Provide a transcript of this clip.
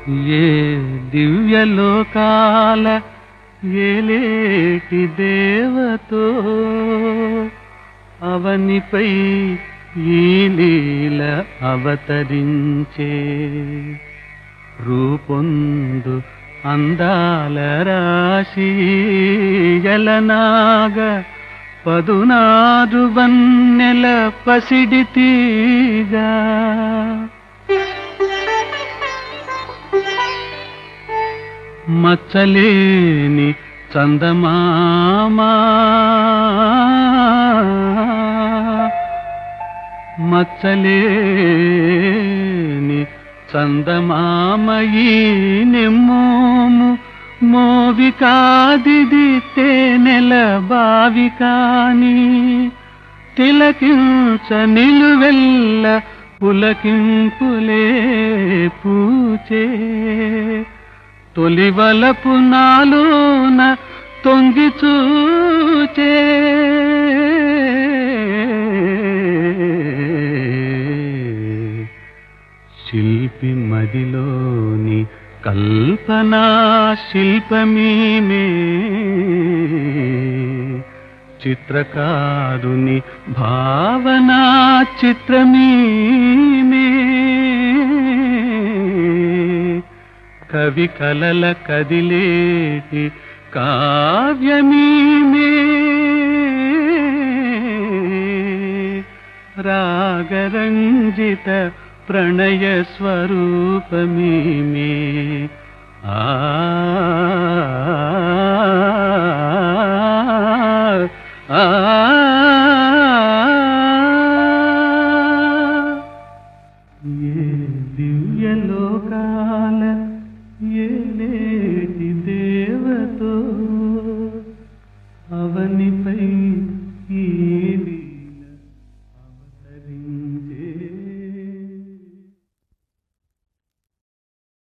ఏ దివ్యలోకాల ఏలేటి దేవతో అవనిపై ఈ లీల అవతరించే రూపొందు అందాల రాశి ఎలనాగ పదునారు వన్నెల పసిడి తీగా మచ్చలేని చందమామా మచ్చలేని చందమామయీ నెమ్మోము మోవి కాదిది తేనెల బావి కాని తిలకించ నిలువెల్ల పులకింపులే పూచే తొలివలపు నాలోన తొంగి చూచే శిల్పి మదిలోని కల్పనా శిల్పమీమే చిత్రకారుని భావనా చిత్రమీమే కవి కలల కదిలేటి కావ్యమీమే రాగరంజిత ప్రణయ స్వరూపమీమే ఆ ఆ ఏ దివ్యలోకాల ఏలే